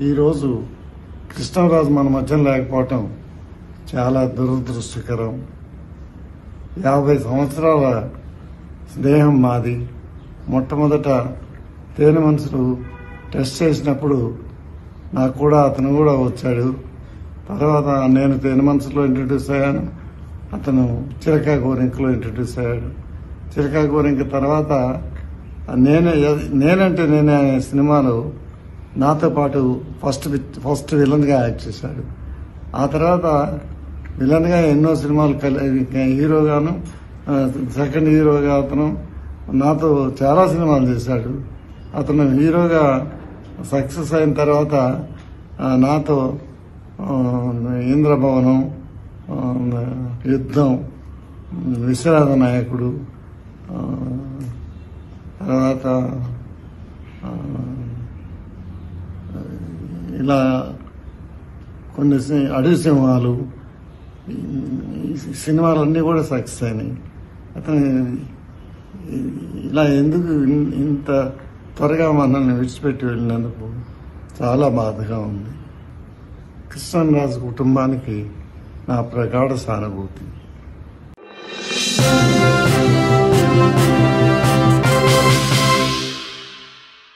ఈరోజు కృష్ణరాజు మన మధ్య లేకపోవటం చాలా దురదృష్టకరం యాభై సంవత్సరాల స్నేహం మాది మొట్టమొదట తేనె మనుషులు టెస్ట్ చేసినప్పుడు నాకు కూడా అతను కూడా వచ్చాడు తర్వాత నేను తేనె మనసులో ఇంట్రడ్యూస్ అయ్యాను అతను చిరకా గోరింకలో ఇంట్రడ్యూస్ అయ్యాడు చిరకా గోరింక తర్వాత నేనే నేనంటే నేనే అనే సినిమాలో నాతో పాటు ఫస్ట్ వి- ఫస్ట్ విలన్గా యాక్ట్ చేశాడు ఆ తర్వాత విలన్గా ఎన్నో సినిమాలు కలి- హీరోగాను ఆ, సెకండ్ హీరోగా అతను నాతో చాలా సినిమాలు చేశాడు అతను హీరోగా సక్సెస్ అయిన తర్వాత ఆ, నాతో ఆ, ఇంద్రభవనం ఆ, యుద్ధం విశ్వనాథ నాయకుడు ఆ, తర్వాత ఆ, ఇలా కొన్ని సి- అడవి సింహాలు ఈ సినిమాలన్నీ కూడా సక్సెస్ అయినాయి అతను ఇలా ఎందుకు ఇన్- ఇంత త్వరగా మనల్ని విడిచిపెట్టి వెళ్ళినందుకు చాలా బాధగా ఉంది కృష్ణరాజు కుటుంబానికి నా ప్రగాఢ సానుభూతి